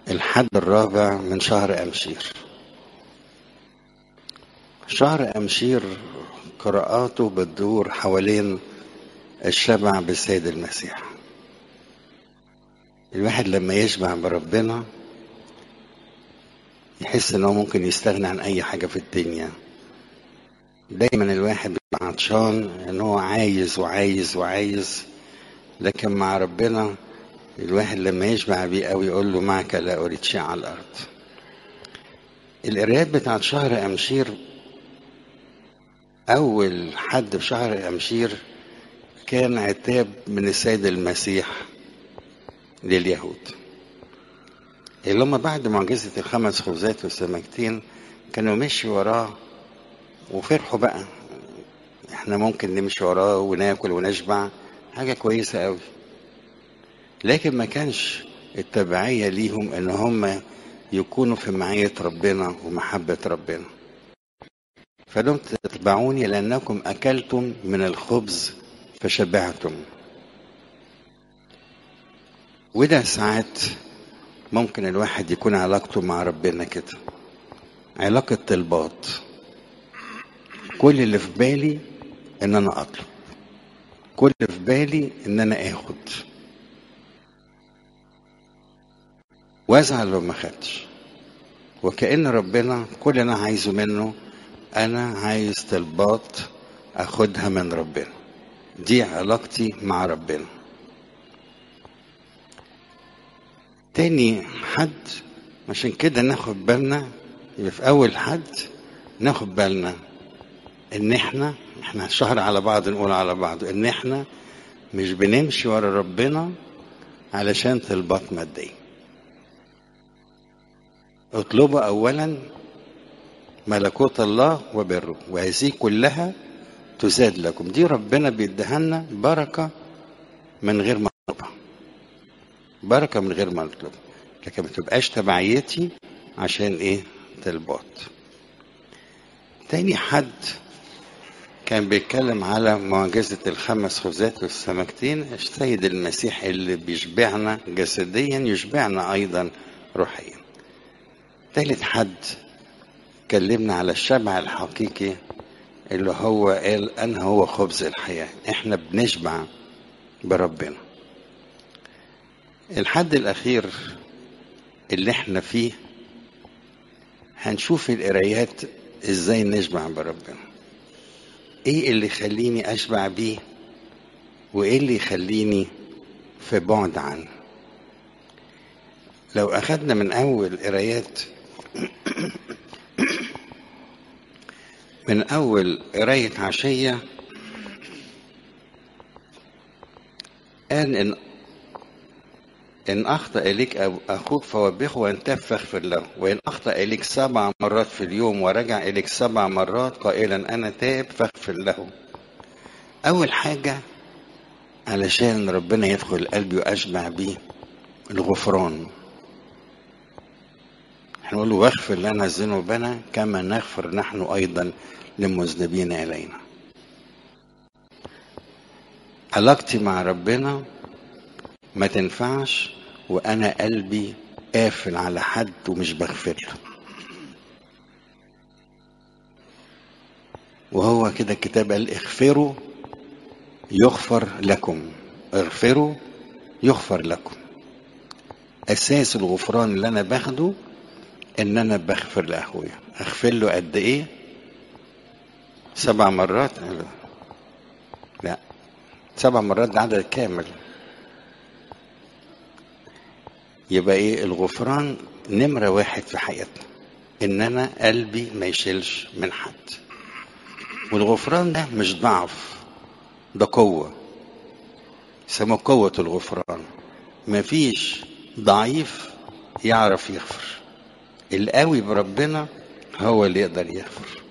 الحد الرابع من شهر أمشير شهر أمشير قراءاته بتدور حوالين الشبع بالسيد المسيح الواحد لما يشبع بربنا يحس انه ممكن يستغنى عن اي حاجه في الدنيا دايما الواحد بيبقى عطشان ان هو عايز وعايز وعايز لكن مع ربنا الواحد لما يشبع بيه قوي يقول له معك لا اريد شيء على الارض القرايات بتاعت شهر امشير اول حد في شهر امشير كان عتاب من السيد المسيح لليهود اللي هم بعد معجزة الخمس خبزات والسمكتين كانوا مشي وراه وفرحوا بقى احنا ممكن نمشي وراه وناكل ونشبع حاجة كويسة قوي لكن ما كانش التبعية ليهم ان هم يكونوا في معية ربنا ومحبة ربنا فلم تتبعوني لأنكم أكلتم من الخبز فشبعتم وده ساعات ممكن الواحد يكون علاقته مع ربنا كده علاقة طلبات كل اللي في بالي ان انا اطلب كل اللي في بالي ان انا اخد وازعل لو ما خدتش وكأن ربنا كل اللي انا عايزه منه انا عايز طلبات اخدها من ربنا دي علاقتي مع ربنا تاني حد عشان كده ناخد بالنا يبقى في اول حد ناخد بالنا ان احنا احنا شهر على بعض نقول على بعض ان احنا مش بنمشي ورا ربنا علشان طلبات مادية اطلبوا اولا ملكوت الله وبره وهذه كلها تزاد لكم دي ربنا بيديها لنا بركة من غير ما نطلبها بركة من غير ما نطلبها لكن ما تبقاش تبعيتي عشان ايه طلبات تاني حد كان بيتكلم على معجزة الخمس خبزات والسمكتين السيد المسيح اللي بيشبعنا جسديا يشبعنا أيضا روحيا تالت حد كلمنا على الشبع الحقيقي اللي هو قال أنا هو خبز الحياة احنا بنشبع بربنا الحد الأخير اللي احنا فيه هنشوف القرايات ازاي نشبع بربنا ايه اللي يخليني اشبع بيه وايه اللي يخليني في بعد عنه لو اخدنا من اول قرايات من اول قراية عشية قال ان إن أخطأ إليك أخوك فوبخه وأنت فاغفر له وإن أخطأ إليك سبع مرات في اليوم ورجع إليك سبع مرات قائلا أنا تائب فاغفر له أول حاجة علشان ربنا يدخل قلبي وأشبع بيه الغفران احنا نقول له واغفر لنا ذنوبنا كما نغفر نحن أيضا للمذنبين إلينا علاقتي مع ربنا ما تنفعش وانا قلبي قافل على حد ومش بغفر له وهو كده الكتاب قال اغفروا يغفر لكم اغفروا يغفر لكم اساس الغفران اللي انا باخده ان انا بغفر لاخويا اغفر له قد ايه سبع مرات لا سبع مرات ده عدد كامل يبقى ايه الغفران نمرة واحد في حياتنا ان انا قلبي ما يشيلش من حد والغفران ده مش ضعف ده قوة يسموه قوة الغفران مفيش ضعيف يعرف يغفر القوي بربنا هو اللي يقدر يغفر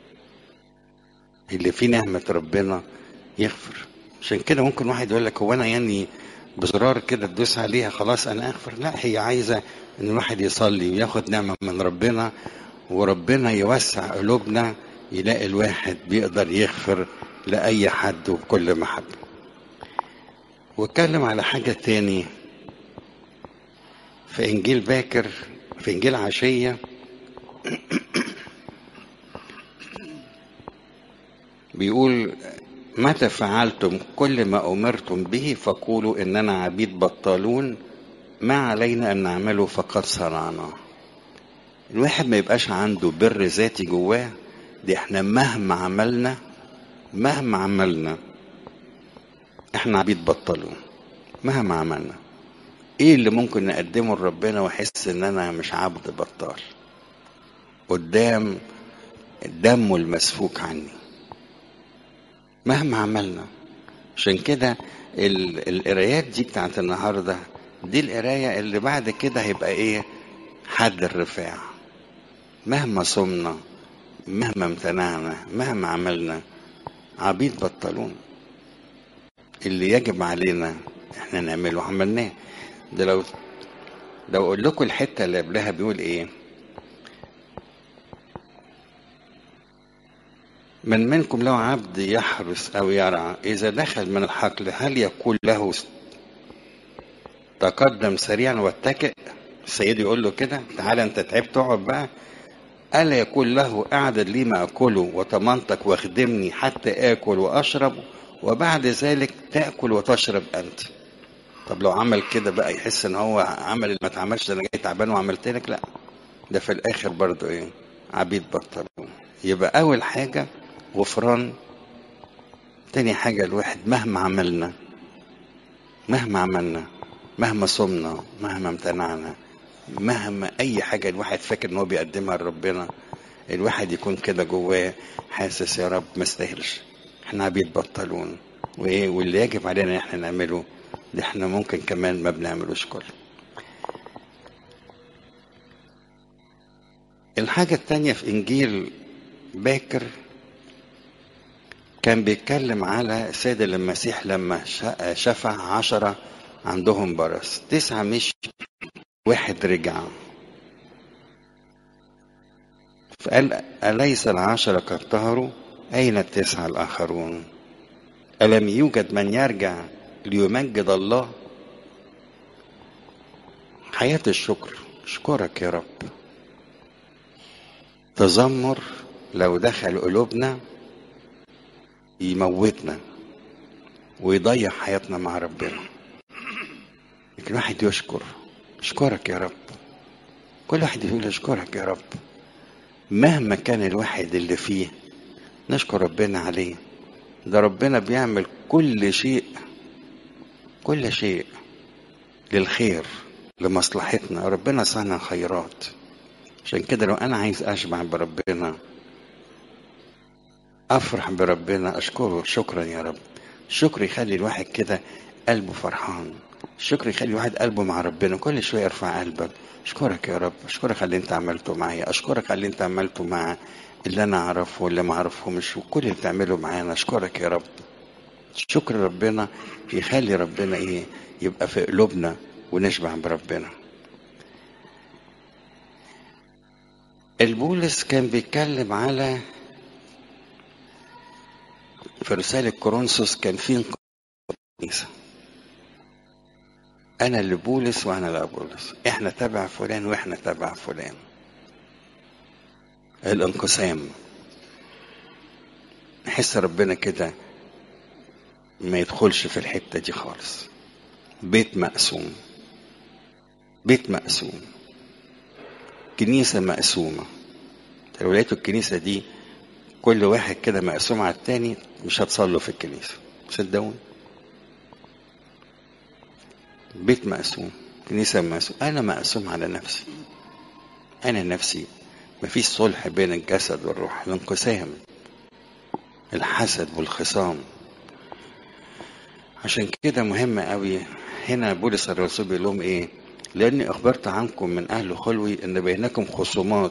اللي فيه نعمة ربنا يغفر عشان كده ممكن واحد يقول لك هو انا يعني بزرار كده تدوس عليها خلاص انا اغفر لا هي عايزه ان الواحد يصلي وياخد نعمه من ربنا وربنا يوسع قلوبنا يلاقي الواحد بيقدر يغفر لاي حد وبكل محبه واتكلم على حاجه تاني في انجيل باكر في انجيل عشيه بيقول متى فعلتم كل ما امرتم به فقولوا اننا عبيد بطالون ما علينا ان نعمله فقد صنعنا الواحد ما يبقاش عنده بر ذاتي جواه دي احنا مهما عملنا مهما عملنا احنا عبيد بطلون مهما عملنا ايه اللي ممكن نقدمه لربنا واحس ان انا مش عبد بطال قدام دمه المسفوك عني مهما عملنا عشان كده القرايات دي بتاعت النهارده دي القرايه اللي بعد كده هيبقى ايه حد الرفاع مهما صمنا مهما امتنعنا مهما عملنا عبيد بطلون اللي يجب علينا احنا نعمله عملناه ده لو لو اقول لكم الحته اللي قبلها بيقول ايه من منكم له عبد يحرس او يرعى اذا دخل من الحقل هل يقول له تقدم سريعا واتكئ السيد يقول له كده تعالى انت تعبت اقعد بقى ألا يقول له أعدد لي ما أكله وطمنتك واخدمني حتى آكل وأشرب وبعد ذلك تأكل وتشرب أنت طب لو عمل كده بقى يحس إن هو عمل اللي ما اتعملش ده أنا جاي تعبان وعملت لك لا ده في الآخر برضه إيه عبيد بطلون يبقى أول حاجة غفران تاني حاجة الواحد مهما عملنا مهما عملنا مهما صمنا مهما امتنعنا مهما اي حاجه الواحد فاكر ان هو بيقدمها لربنا الواحد يكون كده جواه حاسس يا رب ما استاهلش احنا عبيد بطلون وايه واللي يجب علينا ان احنا نعمله ده احنا ممكن كمان ما بنعملوش كله الحاجة التانية في إنجيل باكر كان بيتكلم على السيد المسيح لما شفع عشرة عندهم برص تسعة مش واحد رجع فقال أليس العشرة قد طهروا أين التسعة الآخرون ألم يوجد من يرجع ليمجد الله حياة الشكر اشكرك يا رب تذمر لو دخل قلوبنا يموتنا ويضيع حياتنا مع ربنا لكن الواحد يشكر اشكرك يا رب كل واحد يقول اشكرك يا رب مهما كان الواحد اللي فيه نشكر ربنا عليه ده ربنا بيعمل كل شيء كل شيء للخير لمصلحتنا ربنا صنع خيرات عشان كده لو انا عايز اشبع بربنا افرح بربنا اشكره شكرا يا رب الشكر يخلي الواحد كده قلبه فرحان الشكر يخلي الواحد قلبه مع ربنا كل شويه ارفع قلبك اشكرك يا رب اشكرك على اللي انت عملته معايا اشكرك على اللي انت عملته مع اللي انا اعرفه واللي ما اعرفهمش وكل اللي بتعمله معانا اشكرك يا رب شكر ربنا يخلي ربنا ايه يبقى في قلوبنا ونشبع بربنا البولس كان بيتكلم على في رسالة كورنثوس كان في كنيسة أنا اللي بولس وأنا اللي بولس إحنا تبع فلان وإحنا تبع فلان الانقسام نحس ربنا كده ما يدخلش في الحتة دي خالص بيت مقسوم بيت مقسوم كنيسة مقسومة لو لقيتوا الكنيسة دي كل واحد كده مقسوم على التاني مش هتصلوا في الكنيسة صدقوني بيت مقسوم كنيسة مقسوم أنا مقسوم على نفسي أنا نفسي مفيش صلح بين الجسد والروح الانقسام الحسد والخصام عشان كده مهم قوي هنا بولس الرسول بيقول لهم ايه لاني اخبرت عنكم من اهل خلوي ان بينكم خصومات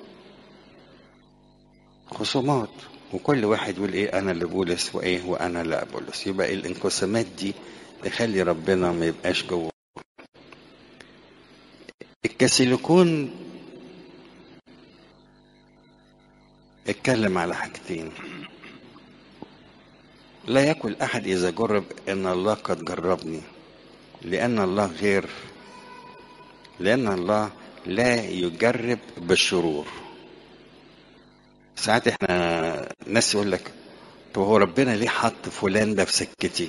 خصومات وكل واحد يقول ايه انا اللي بولس وايه وانا اللي ابولس يبقى الانقسامات دي تخلي ربنا ما يبقاش جوه الكاسيليكون اتكلم على حاجتين لا يقل احد اذا جرب ان الله قد جربني لان الله غير لأن الله لا يجرب بالشرور ساعات احنا ناس يقول لك طب هو ربنا ليه حط فلان ده في سكتي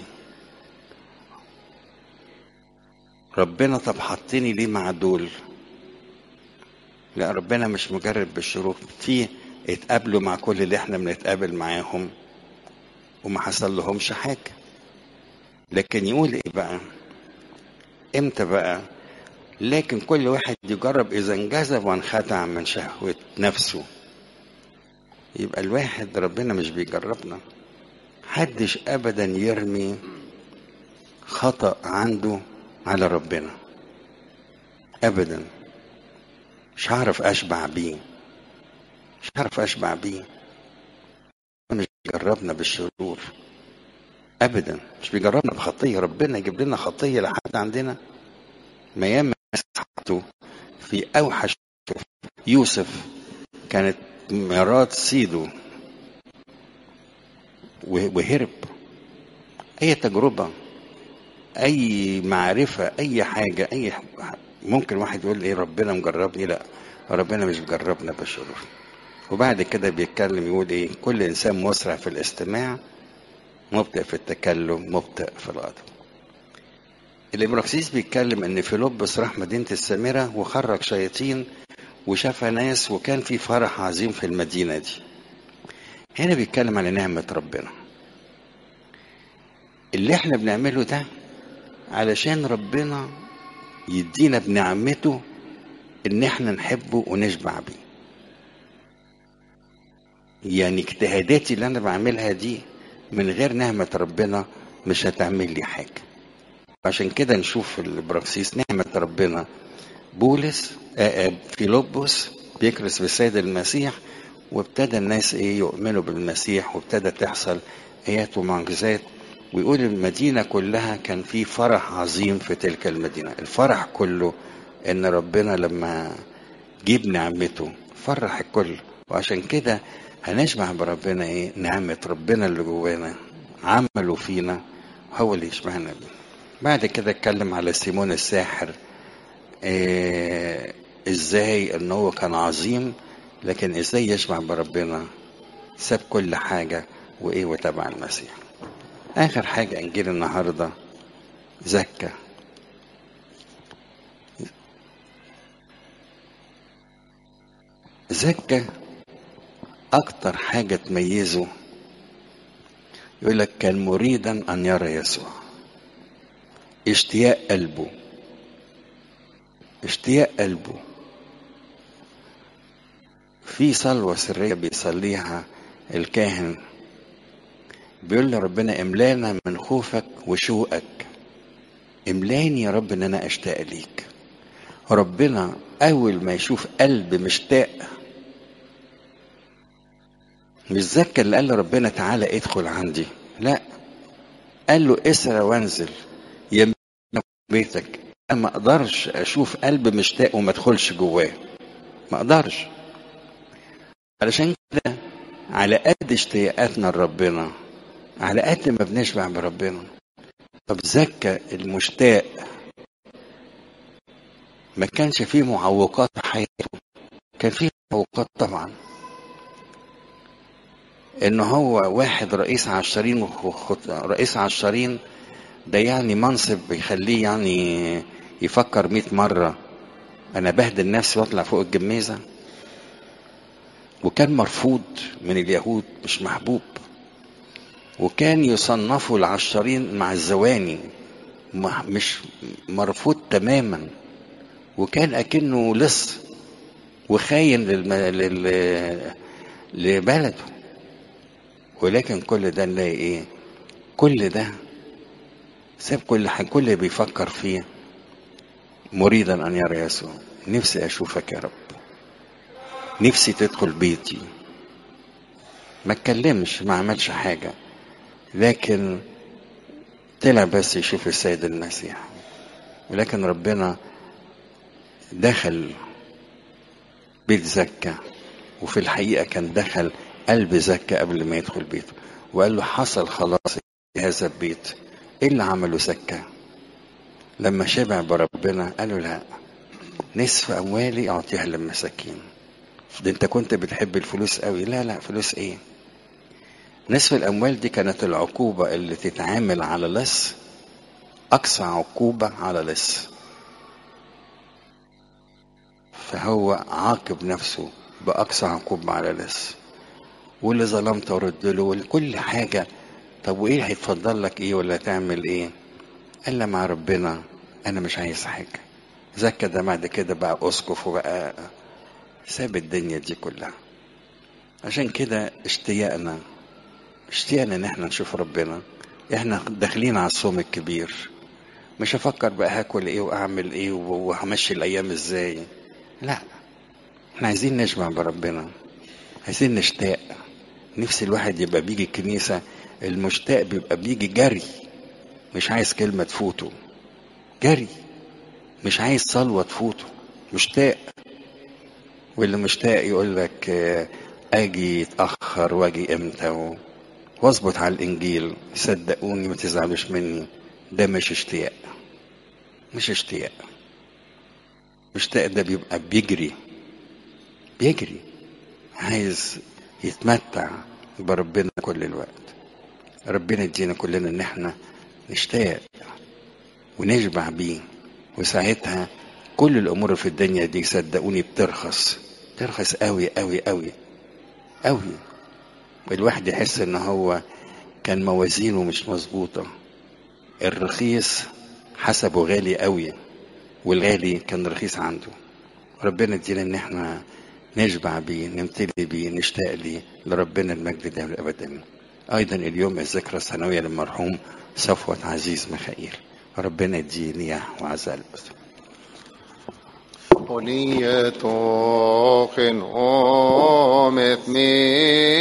ربنا طب حطني ليه مع دول لا ربنا مش مجرب بالشرور في اتقابلوا مع كل اللي احنا بنتقابل معاهم وما حصل لهمش حاجه لكن يقول ايه بقى امتى بقى لكن كل واحد يجرب اذا انجذب وانخدع من شهوه نفسه يبقى الواحد ربنا مش بيجربنا حدش ابدا يرمي خطا عنده على ربنا ابدا مش هعرف اشبع بيه مش هعرف اشبع بيه مش بيجربنا بالشرور ابدا مش بيجربنا بخطيه ربنا يجيب لنا خطيه لحد عندنا ما ياما حطوا في اوحش يوسف كانت مرات سيدو وهرب اي تجربه اي معرفه اي حاجه اي ممكن واحد يقول ايه ربنا مجربني لا ربنا مش مجربنا بالشرور وبعد كده بيتكلم يقول ايه كل انسان مسرع في الاستماع مبطئ في التكلم مبطئ في الغضب الابراكسيس بيتكلم ان فيلبس راح مدينه السامره وخرج شياطين وشاف ناس وكان في فرح عظيم في المدينه دي هنا بيتكلم على نعمه ربنا اللي احنا بنعمله ده علشان ربنا يدينا بنعمته ان احنا نحبه ونشبع بيه يعني اجتهاداتي اللي انا بعملها دي من غير نعمة ربنا مش هتعمل لي حاجة عشان كده نشوف في البراكسيس نعمة ربنا بولس فيلبس بيكرس بالسيد المسيح وابتدى الناس ايه يؤمنوا بالمسيح وابتدى تحصل ايات ومعجزات ويقول المدينة كلها كان في فرح عظيم في تلك المدينة الفرح كله ان ربنا لما جيب نعمته فرح الكل وعشان كده هنشبع بربنا ايه نعمة ربنا اللي جوانا عمله فينا هو اللي يشبعنا بيه بعد كده اتكلم على سيمون الساحر إيه ازاي ان هو كان عظيم لكن ازاي يشبع بربنا ساب كل حاجة وايه وتبع المسيح اخر حاجة انجيل النهاردة زكى زكى أكتر حاجة تميزه يقول لك كان مريدا أن يرى يسوع اشتياق قلبه اشتياق قلبه في صلوة سرية بيصليها الكاهن بيقول لربنا املانا من خوفك وشوقك املاني يا رب ان انا اشتاق ليك ربنا اول ما يشوف قلب مشتاق مش زكى اللي قال لربنا تعالى ادخل عندي لا قال له اسرى وانزل يمين بيتك انا ما اقدرش اشوف قلب مشتاق وما ادخلش جواه ما اقدرش علشان كده على قد اشتياقاتنا لربنا على قد ما بنشبع بربنا طب زكى المشتاق ما كانش فيه معوقات في حياته كان فيه معوقات طبعا ان هو واحد رئيس عشرين رئيس عشرين ده يعني منصب بيخليه يعني يفكر مئة مرة أنا بهدل نفسي وأطلع فوق الجميزة وكان مرفوض من اليهود مش محبوب وكان يصنفوا العشرين مع الزواني مش مرفوض تماما وكان أكنه لص وخاين للم... لل... لبلده ولكن كل ده نلاقي ايه كل ده ساب كل حاجة كل اللي بيفكر فيه مريدا أن يرى يسوع نفسي أشوفك يا رب نفسي تدخل بيتي ما اتكلمش ما عملش حاجة لكن طلع بس يشوف السيد المسيح ولكن ربنا دخل بيت زكا وفي الحقيقة كان دخل قلب زكا قبل ما يدخل بيته وقال له حصل خلاص في هذا البيت ايه اللي عمله زكا لما شبع بربنا قال له لا نصف اموالي اعطيها للمساكين ده انت كنت بتحب الفلوس قوي لا لا فلوس ايه نصف الاموال دي كانت العقوبة اللي تتعامل على لص اقصى عقوبة على لص فهو عاقب نفسه باقصى عقوبة على لص واللي ظلمته ورد له وكل حاجة طب وايه هيتفضل لك ايه ولا تعمل ايه قال له مع ربنا انا مش عايز حاجة زكى ده بعد كده بقى اسقف وبقى ساب الدنيا دي كلها عشان كده اشتياقنا اشتياقنا ان احنا نشوف ربنا احنا داخلين على الصوم الكبير مش هفكر بقى هاكل ايه واعمل ايه وهمشي الايام ازاي لا احنا عايزين نشبع بربنا عايزين نشتاق نفس الواحد يبقى بيجي الكنيسة المشتاق بيبقى بيجي جري مش عايز كلمة تفوته جري مش عايز صلوة تفوته مشتاق واللي مشتاق يقول لك اجي اتاخر واجي امتى واظبط على الانجيل صدقوني ما تزعلوش مني ده مش اشتياق مش اشتياق مشتاق ده بيبقى بيجري بيجري عايز يتمتع بربنا كل الوقت ربنا يدينا كلنا ان احنا نشتاق ونشبع بيه وساعتها كل الامور في الدنيا دي صدقوني بترخص ترخص قوي قوي قوي قوي الواحد يحس ان هو كان موازينه مش مظبوطه الرخيص حسبه غالي قوي والغالي كان رخيص عنده ربنا يدينا ان احنا نشبع بيه نمتلي بيه نشتاق ليه لربنا المجد ده ابدا ايضا اليوم الذكرى السنويه للمرحوم صفوة عزيز مخائيل ربنا يديني وعزال Onietochen omet me